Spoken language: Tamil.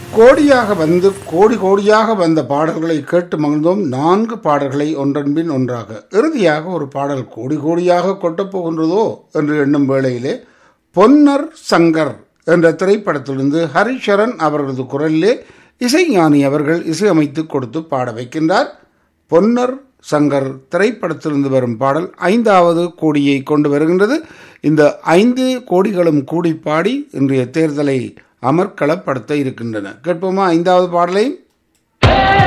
கோடியாக வந்து கோடி கோடியாக வந்த பாடல்களை கேட்டு மகிழ்ந்தோம் நான்கு பாடல்களை ஒன்றன்பின் ஒன்றாக இறுதியாக ஒரு பாடல் கோடி கோடியாக கொட்டப் போகின்றதோ என்று எண்ணும் வேளையிலே பொன்னர் சங்கர் என்ற திரைப்படத்திலிருந்து ஹரிஷரன் அவர்களது குரலிலே இசைஞானி அவர்கள் இசையமைத்து கொடுத்து பாட வைக்கின்றார் பொன்னர் சங்கர் திரைப்படத்திலிருந்து வரும் பாடல் ஐந்தாவது கோடியை கொண்டு வருகின்றது இந்த ஐந்து கோடிகளும் கூடி பாடி இன்றைய தேர்தலை அமர்க்களப்படுத்த இருக்கின்றன கேட்போமா ஐந்தாவது பாடலை